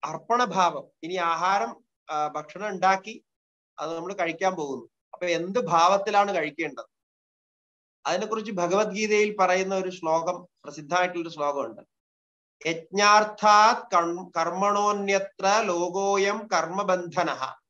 അർപ്പണഭാവം ഇനി ആഹാരം ആ, ഭക്ഷണം ഉണ്ടാക്കി അത് നമ്മൾ കഴിക്കാൻ പോകുന്നു അപ്പൊ എന്ത് ഭാവത്തിലാണ് കഴിക്കേണ്ടത് അതിനെക്കുറിച്ച് ഭഗവത്ഗീതയിൽ പറയുന്ന ഒരു ശ്ലോകം പ്രസിദ്ധമായിട്ടുള്ള ഒരു ശ്ലോകമുണ്ട് യജ്ഞാർത്ഥാത് കർമ്മ- കർമ്മണോന്യത്ര ലോകോയം കർമ്മബന്ധന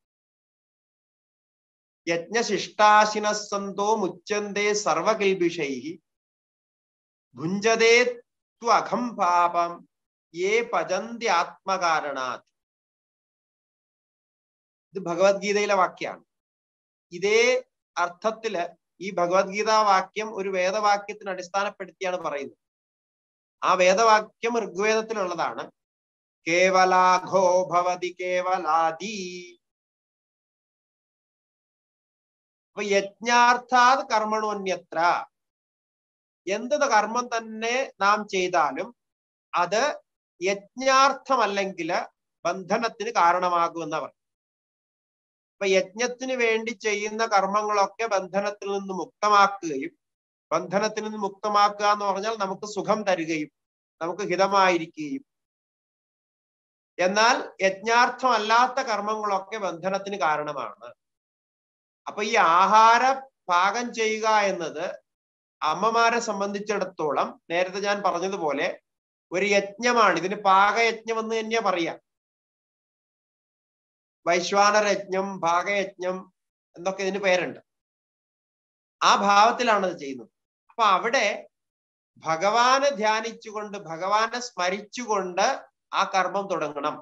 യജ്ഞശിഷ്ടാശിന സന്തോ മുച്ചന്തേ സർവകിൽബിഷൈ ഭുഞ്ചതേ ത്വഖം പാപം യേ പചന്തി ആത്മകാരണാത് ഇത് ഭഗവത്ഗീതയിലെ വാക്യാണ് ഇതേ അർത്ഥത്തില് ഈ ഭഗവത്ഗീത വാക്യം ഒരു വേദവാക്യത്തിന് അടിസ്ഥാനപ്പെടുത്തിയാണ് പറയുന്നത് ആ വേദവാക്യം ഋഗ്വേദത്തിലുള്ളതാണ് കേവലാഘോ ഭവതി കേവലാദി അപ്പൊ യജ്ഞാർത്ഥാത് കർമ്മണോന്യത്ര എന്ത് കർമ്മം തന്നെ നാം ചെയ്താലും അത് യജ്ഞാർത്ഥമല്ലെങ്കിൽ ബന്ധനത്തിന് കാരണമാകുമെന്നവർ അപ്പൊ യജ്ഞത്തിന് വേണ്ടി ചെയ്യുന്ന കർമ്മങ്ങളൊക്കെ ബന്ധനത്തിൽ നിന്ന് മുക്തമാക്കുകയും ബന്ധനത്തിൽ നിന്ന് മുക്തമാക്കുക എന്ന് പറഞ്ഞാൽ നമുക്ക് സുഖം തരികയും നമുക്ക് ഹിതമായിരിക്കുകയും എന്നാൽ യജ്ഞാർത്ഥമല്ലാത്ത കർമ്മങ്ങളൊക്കെ ബന്ധനത്തിന് കാരണമാണ് അപ്പൊ ഈ ആഹാര പാകം ചെയ്യുക എന്നത് അമ്മമാരെ സംബന്ധിച്ചിടത്തോളം നേരത്തെ ഞാൻ പറഞ്ഞതുപോലെ ഒരു യജ്ഞമാണ് ഇതിന് പാകയജ്ഞം എന്ന് തന്നെയാ പറയാ വൈശ്വാനര യജ്ഞം ഭാഗയജ്ഞം എന്നൊക്കെ ഇതിന് പേരുണ്ട് ആ ഭാവത്തിലാണ് അത് ചെയ്യുന്നത് അപ്പൊ അവിടെ ഭഗവാനെ ധ്യാനിച്ചുകൊണ്ട് ഭഗവാനെ സ്മരിച്ചുകൊണ്ട് ആ കർമ്മം തുടങ്ങണം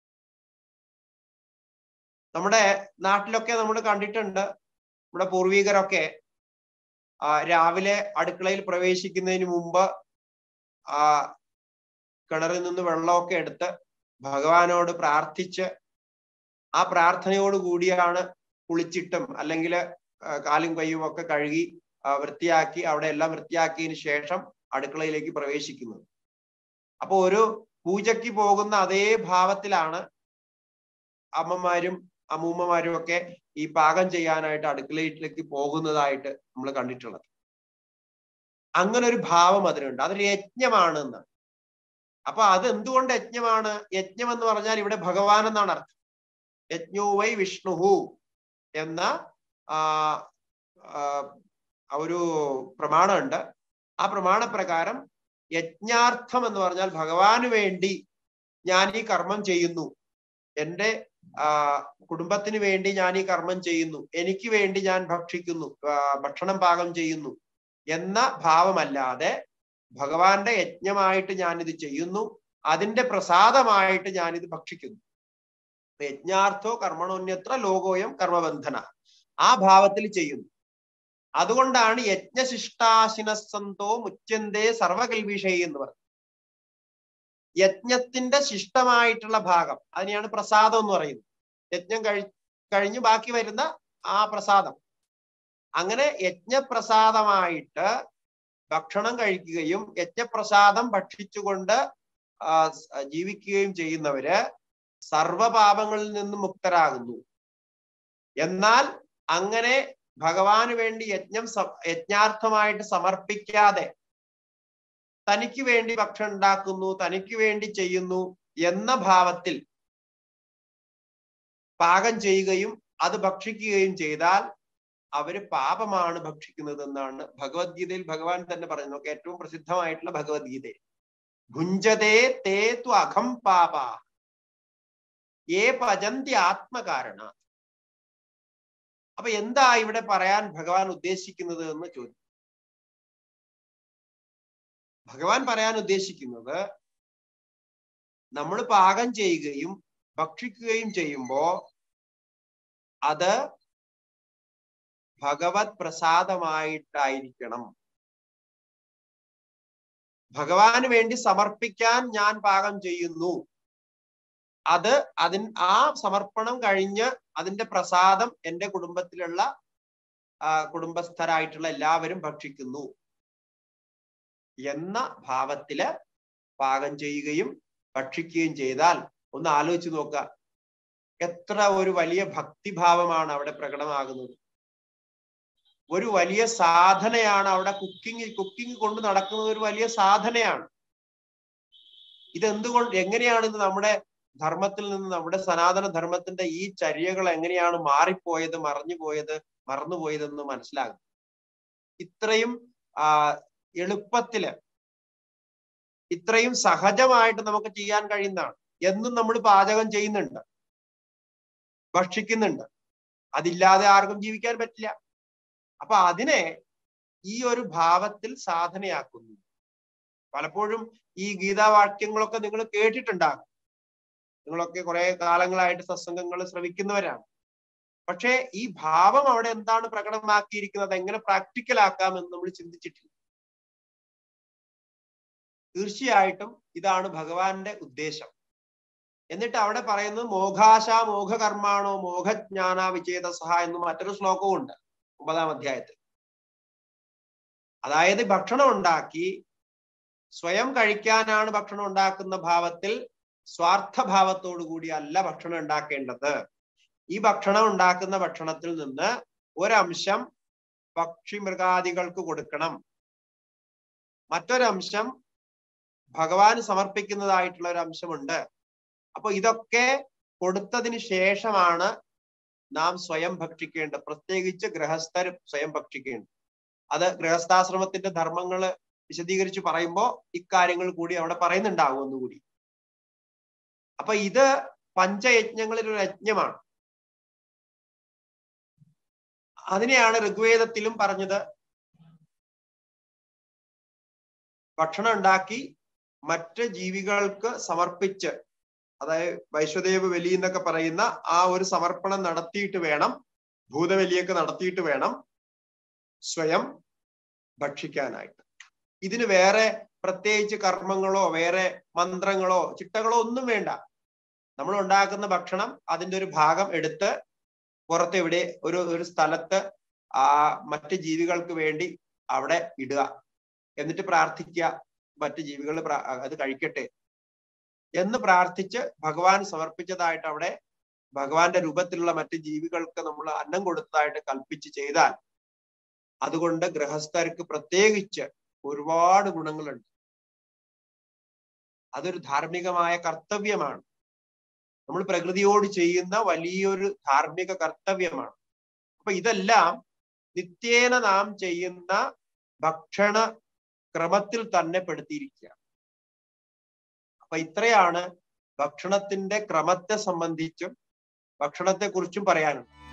നമ്മുടെ നാട്ടിലൊക്കെ നമ്മൾ കണ്ടിട്ടുണ്ട് നമ്മുടെ പൂർവികരൊക്കെ ആ, രാവിലെ അടുക്കളയിൽ പ്രവേശിക്കുന്നതിന് മുമ്പ് ആ കിണറിൽ നിന്ന് വെള്ളമൊക്കെ എടുത്ത് ഭഗവാനോട് പ്രാർത്ഥിച്ച് ആ പ്രാർത്ഥനയോട് കൂടിയാണ് കുളിച്ചിട്ടും അല്ലെങ്കിൽ കാലും കൈയും ഒക്കെ കഴുകി ആ, വൃത്തിയാക്കി അവിടെ എല്ലാം വൃത്തിയാക്കിയതിന് ശേഷം അടുക്കളയിലേക്ക് പ്രവേശിക്കുന്നത് അപ്പൊ ഒരു പൂജയ്ക്ക് പോകുന്ന അതേ ഭാവത്തിലാണ് അമ്മമാരും അമ്മൂമ്മമാരും ഒക്കെ ഈ പാകം ചെയ്യാനായിട്ട് അടുക്കളയിലേക്ക് പോകുന്നതായിട്ട് നമ്മൾ കണ്ടിട്ടുള്ളത് അങ്ങനെ ഒരു ഭാവം അതിനുണ്ട് അതൊരു യജ്ഞമാണ് എന്നാണ് അപ്പൊ അത് എന്തുകൊണ്ട് യജ്ഞമാണ് യജ്ഞം എന്ന് പറഞ്ഞാൽ ഇവിടെ ഭഗവാൻ എന്നാണ് അർത്ഥം യജ്ഞോ വൈ വിഷ്ണുഹു എന്ന ആ ആ, ഒരു പ്രമാണമുണ്ട് ആ പ്രമാണപ്രകാരം യജ്ഞാർത്ഥം എന്ന് പറഞ്ഞാൽ ഭഗവാന് വേണ്ടി ഞാൻ ഈ കർമ്മം ചെയ്യുന്നു എൻ്റെ ആ കുടുംബത്തിന് വേണ്ടി ഞാൻ ഈ കർമ്മം ചെയ്യുന്നു എനിക്ക് വേണ്ടി ഞാൻ ഭക്ഷിക്കുന്നു ആ, ഭക്ഷണം പാകം ചെയ്യുന്നു എന്ന ഭാവമല്ലാതെ ഭഗവാന്റെ യജ്ഞമായിട്ട് ഞാനിത് ചെയ്യുന്നു അതിന്റെ പ്രസാദമായിട്ട് ഞാനിത് ഭക്ഷിക്കുന്നു അപ്പൊ യജ്ഞാർത്ഥോ കർമ്മണോന്യത്ര ലോകോയം കർമ്മബന്ധന ആ ഭാവത്തിൽ ചെയ്യുന്നു അതുകൊണ്ടാണ് യജ്ഞശിഷ്ടാശിനസന്തോ മുച്ചന്തേ സർവകൽവിഷയി എന്ന് പറയുന്നത് യജ്ഞത്തിന്റെ ശിഷ്ടമായിട്ടുള്ള ഭാഗം അതിനെയാണ് പ്രസാദം എന്ന് പറയുന്നത് യജ്ഞം കഴി കഴിഞ്ഞ് ബാക്കി വരുന്ന ആ പ്രസാദം അങ്ങനെ യജ്ഞപ്രസാദമായിട്ട് ഭക്ഷണം കഴിക്കുകയും യജ്ഞപ്രസാദം ഭക്ഷിച്ചുകൊണ്ട് ആ, സ്- ജീവിക്കുകയും ചെയ്യുന്നവര് സർവപാപങ്ങളിൽ നിന്നും മുക്തരാകുന്നു എന്നാൽ അങ്ങനെ ഭഗവാന് വേണ്ടി യജ്ഞം സ- യജ്ഞാർത്ഥമായിട്ട് സമർപ്പിക്കാതെ തനിക്ക് വേണ്ടി ഭക്ഷണം ഉണ്ടാക്കുന്നു തനിക്ക് വേണ്ടി ചെയ്യുന്നു എന്ന ഭാവത്തിൽ പാകം ചെയ്യുകയും അത് ഭക്ഷിക്കുകയും ചെയ്താൽ അവര് പാപമാണ് ഭക്ഷിക്കുന്നത് എന്നാണ് ഭഗവത്ഗീതയിൽ ഭഗവാൻ തന്നെ പറയുന്നത് നമുക്ക് ഏറ്റവും പ്രസിദ്ധമായിട്ടുള്ള ഭഗവത്ഗീതയിൽ ഭുഞ്ചതേ തേ ത്വ അഖം പാപ ഏ പചന്തി ആത്മകാരണ അപ്പൊ എന്താ ഇവിടെ പറയാൻ ഭഗവാൻ ഉദ്ദേശിക്കുന്നത് എന്ന് ചോദിച്ചു ഭഗവാൻ പറയാൻ ഉദ്ദേശിക്കുന്നത് നമ്മൾ പാകം ചെയ്യുകയും ഭക്ഷിക്കുകയും ചെയ്യുമ്പോ അത് ഭഗവത് പ്രസാദമായിട്ടായിരിക്കണം ഭഗവാന് വേണ്ടി സമർപ്പിക്കാൻ ഞാൻ പാകം ചെയ്യുന്നു അത് അതിൻ ആ സമർപ്പണം കഴിഞ്ഞ് അതിന്റെ പ്രസാദം എൻ്റെ കുടുംബത്തിലുള്ള ആ, കുടുംബസ്ഥരായിട്ടുള്ള എല്ലാവരും ഭക്ഷിക്കുന്നു എന്ന ഭാവത്തില് പാകം ചെയ്യുകയും ഭക്ഷിക്കുകയും ചെയ്താൽ ഒന്ന് ആലോചിച്ച് നോക്കുക എത്ര ഒരു വലിയ ഭക്തിഭാവമാണ് അവിടെ പ്രകടമാകുന്നത് ഒരു വലിയ സാധനയാണ് അവിടെ കുക്കിംഗ് കുക്കിംഗ് കൊണ്ട് നടക്കുന്നത് ഒരു വലിയ സാധനയാണ് ഇതെന്തുകൊണ്ട് എങ്ങനെയാണ് ഇത് നമ്മുടെ ധർമ്മത്തിൽ നിന്ന് നമ്മുടെ സനാതന ധർമ്മത്തിന്റെ ഈ ചര്യകൾ എങ്ങനെയാണ് മാറിപ്പോയത് മറഞ്ഞു പോയത് മറന്നുപോയതെന്ന് മനസ്സിലാകും ഇത്രയും ആ എളുപ്പത്തില് ഇത്രയും സഹജമായിട്ട് നമുക്ക് ചെയ്യാൻ കഴിയുന്നതാണ് എന്നും നമ്മൾ പാചകം ചെയ്യുന്നുണ്ട് ഭക്ഷിക്കുന്നുണ്ട് അതില്ലാതെ ആർക്കും ജീവിക്കാൻ പറ്റില്ല അപ്പൊ അതിനെ ഈ ഒരു ഭാവത്തിൽ സാധനയാക്കുന്നു പലപ്പോഴും ഈ ഗീതാവാക്യങ്ങളൊക്കെ നിങ്ങൾ കേട്ടിട്ടുണ്ടാകും നിങ്ങളൊക്കെ കുറെ കാലങ്ങളായിട്ട് സത്സംഗങ്ങൾ ശ്രവിക്കുന്നവരാണ് പക്ഷേ ഈ ഭാവം അവിടെ എന്താണ് പ്രകടമാക്കിയിരിക്കുന്നത് എങ്ങനെ പ്രാക്ടിക്കൽ ആക്കാമെന്ന് നമ്മൾ ചിന്തിച്ചിട്ടില്ല തീർച്ചയായിട്ടും ഇതാണ് ഭഗവാന്റെ ഉദ്ദേശം എന്നിട്ട് അവിടെ പറയുന്നത് മോഘാശ മോഘകർമാണോ മോഘജ്ഞാന വിചേതസഹ എന്ന് മറ്റൊരു ശ്ലോകവും ഉണ്ട് ഒമ്പതാം അധ്യായത്തിൽ അതായത് ഭക്ഷണം ഉണ്ടാക്കി സ്വയം കഴിക്കാനാണ് ഭക്ഷണം ഉണ്ടാക്കുന്ന ഭാവത്തിൽ സ്വാർത്ഥഭാവത്തോടു കൂടി അല്ല ഭക്ഷണം ഉണ്ടാക്കേണ്ടത് ഈ ഭക്ഷണം ഉണ്ടാക്കുന്ന ഭക്ഷണത്തിൽ നിന്ന് ഒരംശം പക്ഷി മൃഗാദികൾക്ക് കൊടുക്കണം മറ്റൊരംശം ഭഗവാന് സമർപ്പിക്കുന്നതായിട്ടുള്ള ഒരു അംശമുണ്ട് അപ്പൊ ഇതൊക്കെ കൊടുത്തതിന് ശേഷമാണ് നാം സ്വയം ഭക്ഷിക്കേണ്ടത് പ്രത്യേകിച്ച് ഗൃഹസ്ഥർ സ്വയം ഭക്ഷിക്കേണ്ടത് അത് ഗൃഹസ്ഥാശ്രമത്തിന്റെ ധർമ്മങ്ങള് വിശദീകരിച്ച് പറയുമ്പോൾ ഇക്കാര്യങ്ങൾ കൂടി അവിടെ പറയുന്നുണ്ടാവും ഒന്നുകൂടി അപ്പൊ ഇത് പഞ്ചയജ്ഞങ്ങളിൽ ഒരു യജ്ഞമാണ് അതിനെയാണ് ഋഗ്വേദത്തിലും പറഞ്ഞത് ഭക്ഷണം ഉണ്ടാക്കി മറ്റ് ജീവികൾക്ക് സമർപ്പിച്ച് അതായത് വൈശ്വദേവ് ബലി എന്നൊക്കെ പറയുന്ന ആ ഒരു സമർപ്പണം നടത്തിയിട്ട് വേണം ഭൂതബലിയൊക്കെ നടത്തിയിട്ട് വേണം സ്വയം ഭക്ഷിക്കാനായിട്ട് ഇതിന് വേറെ പ്രത്യേകിച്ച് കർമ്മങ്ങളോ വേറെ മന്ത്രങ്ങളോ ചിട്ടകളോ ഒന്നും വേണ്ട നമ്മൾ ഉണ്ടാക്കുന്ന ഭക്ഷണം അതിന്റെ ഒരു ഭാഗം എടുത്ത് പുറത്തെവിടെ ഒരു ഒരു സ്ഥലത്ത് ആ മറ്റ് ജീവികൾക്ക് വേണ്ടി അവിടെ ഇടുക എന്നിട്ട് പ്രാർത്ഥിക്കുക മറ്റ് ജീവികൾ അത് കഴിക്കട്ടെ എന്ന് പ്രാർത്ഥിച്ച് ഭഗവാൻ സമർപ്പിച്ചതായിട്ട് അവിടെ ഭഗവാന്റെ രൂപത്തിലുള്ള മറ്റ് ജീവികൾക്ക് നമ്മൾ അന്നം കൊടുത്തതായിട്ട് കൽപ്പിച്ച് ചെയ്താൽ അതുകൊണ്ട് ഗൃഹസ്ഥർക്ക് പ്രത്യേകിച്ച് ഒരുപാട് ഗുണങ്ങളുണ്ട് അതൊരു ധാർമ്മികമായ കർത്തവ്യമാണ് നമ്മൾ പ്രകൃതിയോട് ചെയ്യുന്ന വലിയൊരു ധാർമ്മിക കർത്തവ്യമാണ് അപ്പൊ ഇതെല്ലാം നിത്യേന നാം ചെയ്യുന്ന ഭക്ഷണ ക്രമത്തിൽ തന്നെ പെടുത്തിയിരിക്കുക അപ്പൊ ഇത്രയാണ് ഭക്ഷണത്തിന്റെ ക്രമത്തെ സംബന്ധിച്ചും ഭക്ഷണത്തെ കുറിച്ചും പറയാനുള്ളത്